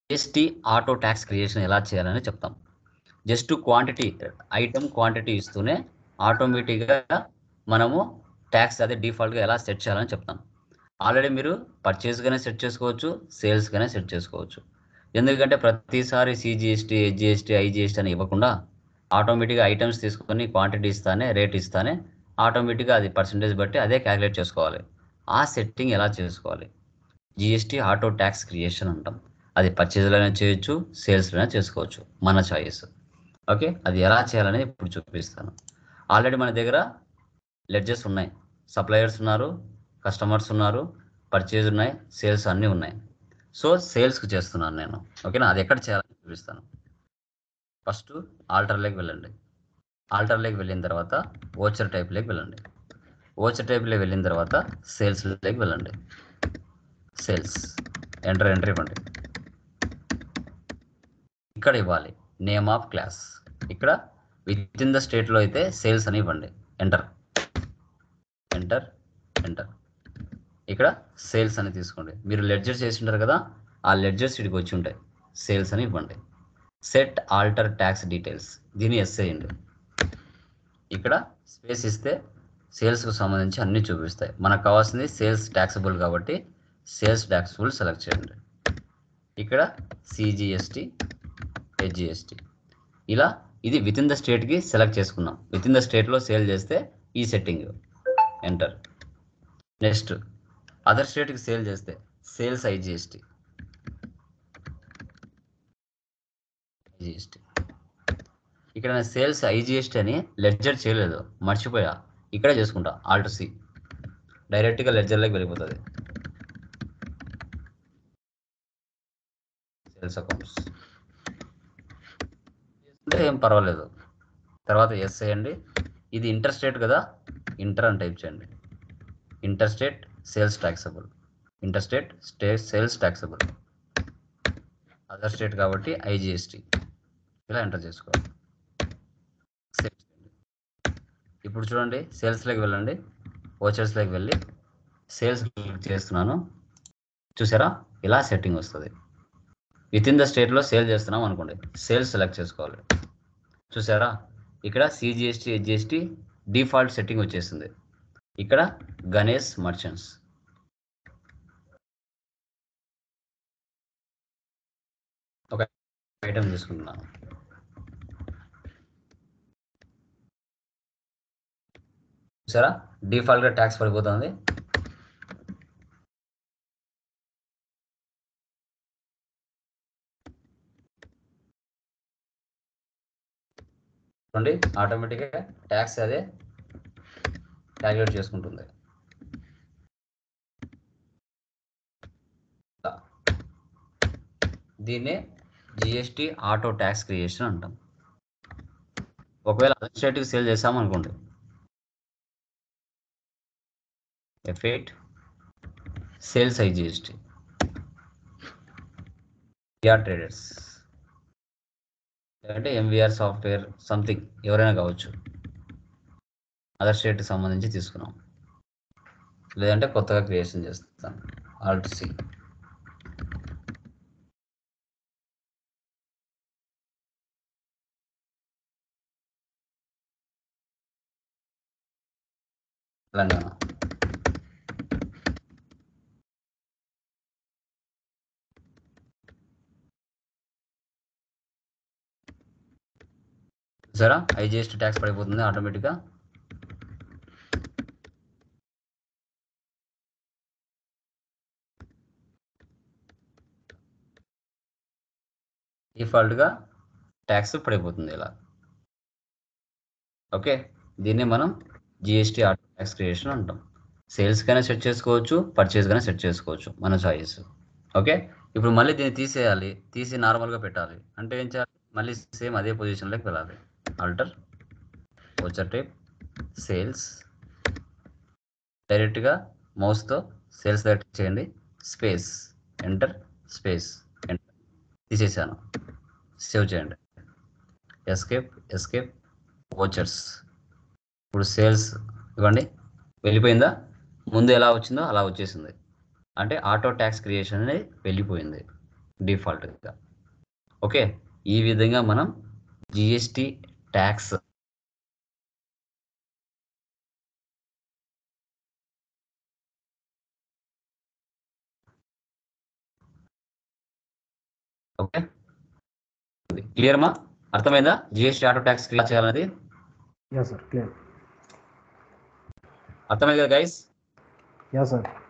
GST auto tax creation ఎలా చేయాలని చెప్తాం జస్ట్ క్వాంటిటీ ఐటమ్ క్వాంటిటీ ఇస్తూనే ఆటోమేటిక్గా మనము ట్యాక్స్ అదే డిఫాల్ట్గా ఎలా సెట్ చేయాలని చెప్తాం ఆల్రెడీ మీరు పర్చేస్గానే సెట్ చేసుకోవచ్చు సేల్స్గానే సెట్ చేసుకోవచ్చు ఎందుకంటే ప్రతిసారి సిజిఎస్టీ హెచ్జిఎస్టీ ఐజిఎస్టీ అని ఇవ్వకుండా ఆటోమేటిక్గా ఐటమ్స్ తీసుకొని క్వాంటిటీ ఇస్తానే రేట్ ఇస్తానే ఆటోమేటిక్గా అది పర్సంటేజ్ బట్టి అదే క్యాలిక్యులేట్ చేసుకోవాలి ఆ సెట్టింగ్ ఎలా చేసుకోవాలి జిఎస్టీ ఆటో ట్యాక్స్ క్రియేషన్ అంటాం అది పర్చేజ్లోనే చేయొచ్చు సేల్స్లోనే చేసుకోవచ్చు మన చాయిస్ ఓకే అది ఎలా చేయాలని ఇప్పుడు చూపిస్తాను ఆల్రెడీ మన దగ్గర లెడ్జెస్ ఉన్నాయి సప్లయర్స్ ఉన్నారు కస్టమర్స్ ఉన్నారు పర్చేజ్ ఉన్నాయి సేల్స్ అన్నీ ఉన్నాయి సో సేల్స్కి చేస్తున్నాను నేను ఓకేనా అది ఎక్కడ చేయాలని చూపిస్తాను ఫస్ట్ ఆల్టర్లోకి వెళ్ళండి ఆల్టర్లోకి వెళ్ళిన తర్వాత ఓచర్ టైప్లోకి వెళ్ళండి ఓచర్ టైప్లోకి వెళ్ళిన తర్వాత సేల్స్లోకి వెళ్ళండి సేల్స్ ఎంటర్ ఎంటర్ ఇవ్వండి ఇక్కడ ఇవ్వాలి నేమ్ ఆఫ్ క్లాస్ ఇక్కడ విత్ ఇన్ ద స్టేట్లో అయితే సేల్స్ అని ఇవ్వండి ఎంటర్ ఎంటర్ ఎంటర్ ఇక్కడ సేల్స్ అని తీసుకోండి మీరు లెడ్జర్ చేసి ఉంటారు కదా ఆ లెడ్జర్స్ ఇక్కడికి వచ్చి ఉంటాయి సేల్స్ అని ఇవ్వండి సెట్ ఆల్టర్ ట్యాక్స్ డీటెయిల్స్ దీన్ని ఎస్ చేయండి ఇక్కడ స్పేస్ ఇస్తే సేల్స్కు సంబంధించి అన్నీ చూపిస్తాయి మనకు కావాల్సింది సేల్స్ ట్యాక్సబుల్ కాబట్టి సేల్స్ ట్యాక్సబుల్ సెలెక్ట్ చేయండి ఇక్కడ సిజిఎస్టీ హెచ్జిఎస్టీ ఇలా ఇది విత్ ఇన్ ద స్టేట్కి సెలెక్ట్ చేసుకున్నాం విత్ ఇన్ ద స్టేట్లో సేల్ చేస్తే ఈ సెట్టింగ్ ఎంటర్ నెక్స్ట్ అదర్ స్టేట్కి సేల్ చేస్తే సేల్స్ ఐజిఎస్టీ ఐజిఎస్టీ ఇక్కడ నేను సేల్స్ ఐజిఎస్టీ అని లెడ్జర్ చేయలేదు మర్చిపోయా ఇక్కడే చేసుకుంటా ఆల్ట్ సి డైరెక్ట్గా లెడ్జర్లోకి వెళ్ళిపోతుంది సేల్స్ అకౌంట్స్ అంటే ఏం పర్వాలేదు తర్వాత ఎస్ చేయండి ఇది ఇంటర్ స్టేట్ కదా ఇంటర్ అని టైప్ చేయండి inter state sales taxable inter state state sales taxable other state కాబట్టి ఐజిఎస్టీ ఇలా ఎంటర్ చేసుకోవాలి Save చేయండి. ఇప్పుడు చూడండి సేల్స్లోకి వెళ్ళండి ఓచర్స్లోకి వెళ్ళి సేల్స్ క్లిక్ చేస్తున్నాను చూసారా ఇలా సెట్టింగ్ వస్తుంది విత్ ఇన్ ద స్టేట్లో సేల్ చేస్తున్నాం అనుకోండి సేల్స్ సెలెక్ట్ చేసుకోవాలి చూసారా ఇక్కడ సిజిఎస్టీ హెచ్జిఎస్టీ డిఫాల్ట్ సెట్టింగ్ వచ్చేసింది ఇక్కడ గణేష్ మర్చెంట్స్ ఒక ఐటమ్ తీసుకుంటున్నాను చూసారా డిఫాల్ట్గా ట్యాక్స్ పడిపోతుంది చూడండి ఆటోమేటిక్గా ట్యాక్స్ అదే క్యాలిక్యులేట్ చేసుకుంటుంది దీన్నే జిఎస్టీ ఆటో ట్యాక్స్ క్రియేషన్ అంటాం ఒకవేళ అదర్ స్టేట్కి సేల్ చేసామనుకోండి effect sales IGST R traders లేదంటే ఎంవిఆర్ సాఫ్ట్వేర్ సంథింగ్ ఎవరైనా కావచ్చు అదర్ స్టేట్కి సంబంధించి తీసుకున్నాం లేదంటే కొత్తగా క్రియేషన్ చేస్తాను ఆల్ట్ సి తెలంగాణ సరే ఐజిఎస్టీ ట్యాక్స్ పడిపోతుంది ఆటోమేటిక్గా డిఫాల్ట్గా ట్యాక్స్ పడిపోతుంది ఇలా ఓకే దీన్ని మనం జిఎస్టీ ఆటో ట్యాక్స్ క్రియేషన్ అంటాం సేల్స్ కైనా సెట్ చేసుకోవచ్చు పర్చేస్ కైనా సెట్ చేసుకోవచ్చు మన చాయిస్ ఓకే ఇప్పుడు మళ్ళీ దీన్ని తీసేయాలి తీసి నార్మల్గా పెట్టాలి అంటే ఏం చేయాలి మళ్ళీ సేమ్ అదే పొజిషన్లోకి వెళ్ళాలి ఆల్టర్ వచ్చర్ టైప్ సేల్స్ డైరెక్ట్గా మౌస్తో సేల్స్ డైరెక్ట్ చేయండి స్పేస్ ఎంటర్ స్పేస్ ఎంటర్ తీసేసాను సేవ్ చేయండి ఎస్కేప్ ఎస్కేప్ ఓచర్స్ ఇప్పుడు సేల్స్ ఇవ్వండి వెళ్ళిపోయిందా ముందు ఎలా వచ్చిందో అలా వచ్చేసింది అంటే ఆటో ట్యాక్స్ క్రియేషన్ అనేది వెళ్ళిపోయింది డిఫాల్ట్గా ఓకే ఈ విధంగా మనం జిఎస్టి ట్యాక్స్ ఓకే క్లియర్ మా అర్థమైందా జిఎస్టీ ఆటో ట్యాక్స్ క్లియర్ చేయాలనేది యా సార్ క్లియర్ అర్థమైంది కదా గైస్ యా సార్